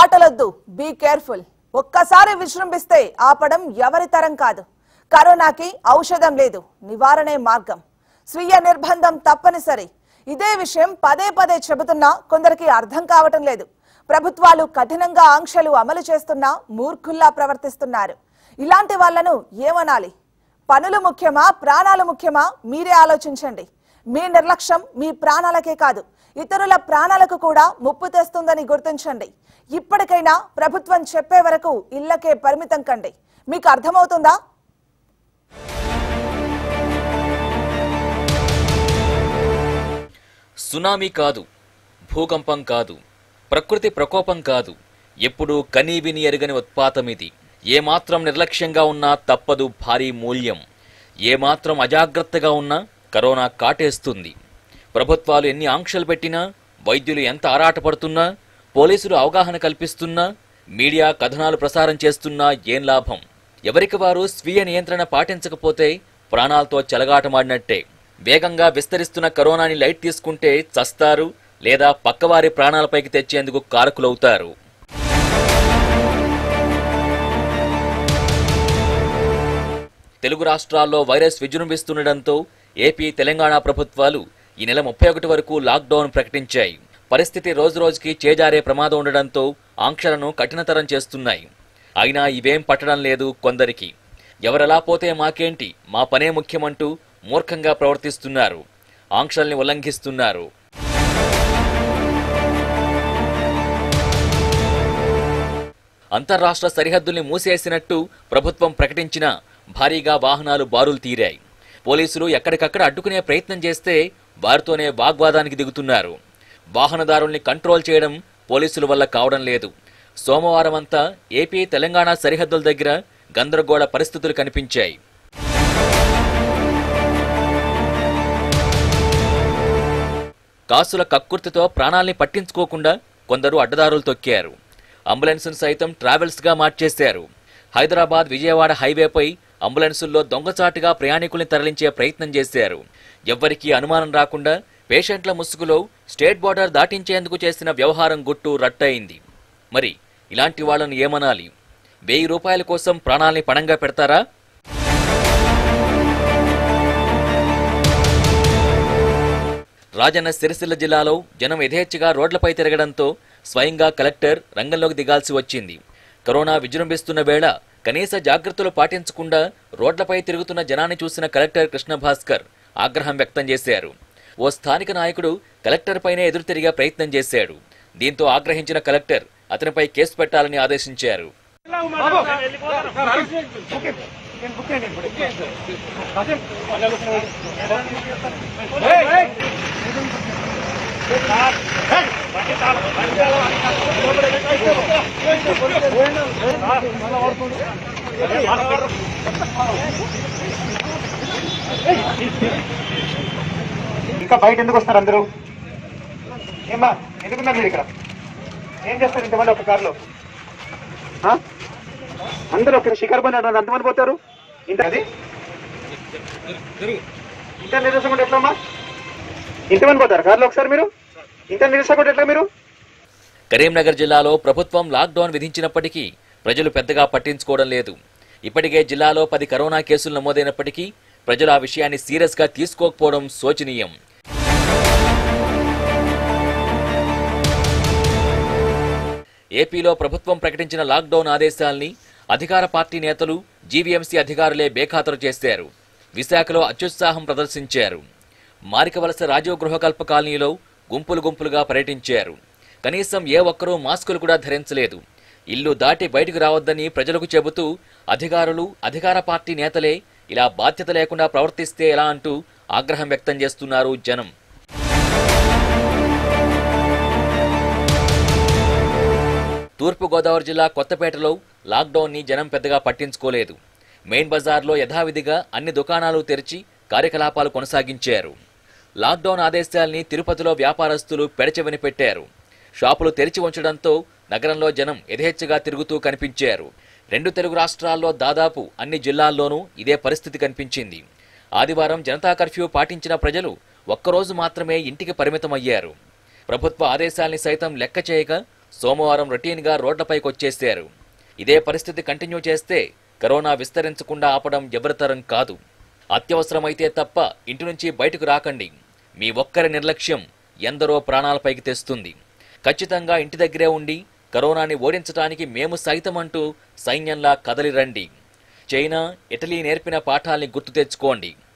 మాటలొద్దు be careful ఒక్కసారి విజృంభిస్తే ఆపడం ఎవరి తరం కాదు కరోనాకి ఔషధం లేదు నివారణే మార్గం స్వీయ నిర్బంధం తప్పనిసరి ఇదే విషయం పదే పదే చెబుతున్నా కొందరికి అర్థం కావటం లేదు ప్రభుత్వాలు కఠినంగా ఆంక్షలు అమలు చేస్తున్నా మూర్ఖుల్లా ప్రవర్తిస్తున్నారు ఇలాంటి వాళ్లను ఏమనాలి పనులు ముఖ్యమా ప్రాణాలు ముఖ్యమా మీరే ఆలోచించండి మీ నిర్లక్ష్యం మీ ప్రాణాలకే కాదు ఇతరుల ప్రాణాలకు కూడా ముప్పు తెస్తుందని గుర్తించండి ఇప్పటికైనా ప్రభుత్వం చెప్పే వరకు ఇళ్లకే పరిమితం కండి మీకు అర్థమవుతుందా సునామీ కాదు భూకంపం కాదు ప్రకృతి ప్రకోపం కాదు ఎప్పుడూ కనీవిని ఎరుగని ఉత్పాతం ఇది ఏమాత్రం నిర్లక్ష్యంగా ఉన్నా తప్పదు భారీ మూల్యం ఏమాత్రం అజాగ్రత్తగా ఉన్నా కరోనా కాటేస్తుంది ప్రభుత్వాలు ఎన్ని ఆంక్షలు పెట్టినా వైద్యులు ఎంత ఆరాటపడుతున్నా పోలీసులు అవగాహన కల్పిస్తున్నా మీడియా కథనాలు ప్రసారం చేస్తున్నా ఏం లాభం ఎవరికి వారు స్వీయ నియంత్రణ పాటించకపోతే ప్రాణాలతో చెలగాటమాడినట్టే వేగంగా విస్తరిస్తున్న కరోనాని లైట్ తీసుకుంటే చస్తారు లేదా పక్కవారి ప్రాణాలపైకి తెచ్చేందుకు కారకులవుతారు తెలుగు రాష్ట్రాల్లో వైరస్ విజృంభిస్తుండటంతో ఏపీ తెలంగాణ ప్రభుత్వాలు ఈ నెల ముప్పై ఒకటి వరకు లాక్డౌన్ ప్రకటించాయి పరిస్థితి రోజురోజుకి చేజారే ప్రమాదం ఉండడంతో ఆంక్షలను కఠినతరం చేస్తున్నాయి అయినా ఇవేం పట్టడం లేదు కొందరికి ఎవరెలా పోతే మాకేంటి మా పనే ముఖ్యమంటూ మూర్ఖంగా ప్రవర్తిస్తున్నారు ఆంక్షల్ని ఉల్లంఘిస్తున్నారు అంతర్రాష్ట్ర సరిహద్దుల్ని మూసేసినట్టు ప్రభుత్వం ప్రకటించినా భారీగా వాహనాలు బారులు తీరాయి పోలీసులు ఎక్కడికక్కడ అడ్డుకునే ప్రయత్నం చేస్తే వారితోనే వాగ్వాదానికి దిగుతున్నారు వాహనదారుల్ని కంట్రోల్ చేయడం పోలీసుల వల్ల కావడం లేదు సోమవారం అంతా ఏపీ తెలంగాణ సరిహద్దుల దగ్గర గందరగోళ పరిస్థితులు కనిపించాయి కాసుల కక్కుర్తితో ప్రాణాల్ని పట్టించుకోకుండా కొందరు అడ్డదారులు తొక్కారు అంబులెన్స్ను సైతం ట్రావెల్స్గా మార్చేశారు హైదరాబాద్ విజయవాడ హైవేపై అంబులెన్సుల్లో దొంగచాటుగా ప్రయాణికుల్ని తరలించే ప్రయత్నం చేశారు ఎవ్వరికీ అనుమానం రాకుండా పేషెంట్ల ముసుగులో స్టేట్ బోర్డర్ దాటించేందుకు చేసిన వ్యవహారం గుట్టు రట్టయింది మరి ఇలాంటి వాళ్ళను ఏమనాలి వెయ్యి రూపాయల కోసం ప్రాణాల్ని పణంగా పెడతారా రాజన్న సిరిసిల్ల జిల్లాలో జనం యథేచ్ఛగా రోడ్లపై తిరగడంతో స్వయంగా కలెక్టర్ రంగంలోకి దిగాల్సి వచ్చింది కరోనా విజృంభిస్తున్న వేళ కనీస జాగ్రత్తలు పాటించకుండా రోడ్లపై తిరుగుతున్న జనాన్ని చూసిన కలెక్టర్ కృష్ణ భాస్కర్ ఆగ్రహం వ్యక్తం చేశారు ఓ స్థానిక నాయకుడు కలెక్టర్ పైనే ఎదురు తిరిగే ప్రయత్నం చేశాడు దీంతో ఆగ్రహించిన కలెక్టర్ అతనిపై కేసు పెట్టాలని ఆదేశించారు ఇంకా బయట ఎందుకు వస్తారు అందరూ ఏమ్మా ఎందుకున్నారు మీరు ఇక్కడ ఏం చేస్తారు ఇంతమంది ఒక కారులో ఆ? అందరూ ఒక శిఖర్ బండి అంటారు ఎంతమంది పోతారు ఇంత అది ఇంత నిరసకుండా ఎట్లా అమ్మా ఇంతమంది పోతారు కారులో ఒకసారి మీరు ఇంత నిరసకుండా ఎట్లా మీరు కరీంనగర్ జిల్లాలో ప్రభుత్వం లాక్డౌన్ విధించినప్పటికీ ప్రజలు పెద్దగా పట్టించుకోవడం లేదు ఇప్పటికే జిల్లాలో పది కరోనా కేసులు నమోదైనప్పటికీ ప్రజలు ఆ విషయాన్ని సీరియస్గా తీసుకోకపోవడం శోచనీయం ఏపీలో ప్రభుత్వం ప్రకటించిన లాక్డౌన్ ఆదేశాల్ని అధికార పార్టీ నేతలు జీవీఎంసీ అధికారులే బేఖాతరు చేశారు విశాఖలో అత్యుత్సాహం ప్రదర్శించారు మారికవలస రాజీవ్ గృహకల్ప కాలనీలో గుంపులు గుంపులుగా పర్యటించారు కనీసం ఏ ఒక్కరూ మాస్కులు కూడా ధరించలేదు ఇల్లు దాటి బయటకు రావద్దని ప్రజలకు చెబుతూ అధికారులు అధికార పార్టీ నేతలే ఇలా బాధ్యత లేకుండా ప్రవర్తిస్తే ఎలా అంటూ ఆగ్రహం వ్యక్తం చేస్తున్నారు జనం తూర్పుగోదావరి జిల్లా కొత్తపేటలో లాక్డౌన్ని జనం పెద్దగా పట్టించుకోలేదు మెయిన్ బజార్లో యథావిధిగా అన్ని దుకాణాలు తెరిచి కార్యకలాపాలు కొనసాగించారు లాక్డౌన్ ఆదేశాల్ని తిరుపతిలో వ్యాపారస్తులు పెడచెవిని పెట్టారు షాపులు తెరిచి ఉంచడంతో నగరంలో జనం యథేచ్ఛగా తిరుగుతూ కనిపించారు రెండు తెలుగు రాష్ట్రాల్లో దాదాపు అన్ని జిల్లాల్లోనూ ఇదే పరిస్థితి కనిపించింది ఆదివారం జనతా కర్ఫ్యూ పాటించిన ప్రజలు ఒక్కరోజు మాత్రమే ఇంటికి పరిమితమయ్యారు ప్రభుత్వ ఆదేశాల్ని సైతం లెక్క చేయక సోమవారం రొటీన్గా రోడ్లపైకొచ్చేశారు ఇదే పరిస్థితి కంటిన్యూ చేస్తే కరోనా విస్తరించకుండా ఆపడం ఎవరితరం కాదు అత్యవసరమైతే తప్ప ఇంటి నుంచి బయటకు రాకండి మీ ఒక్కరి నిర్లక్ష్యం ఎందరో ప్రాణాలపైకి తెస్తుంది ఖచ్చితంగా ఇంటి దగ్గరే ఉండి కరోనాని ఓడించడానికి మేము సైతమంటూ సైన్యంలా కదలిరండి చైనా ఇటలీ నేర్పిన పాఠాల్ని గుర్తు తెచ్చుకోండి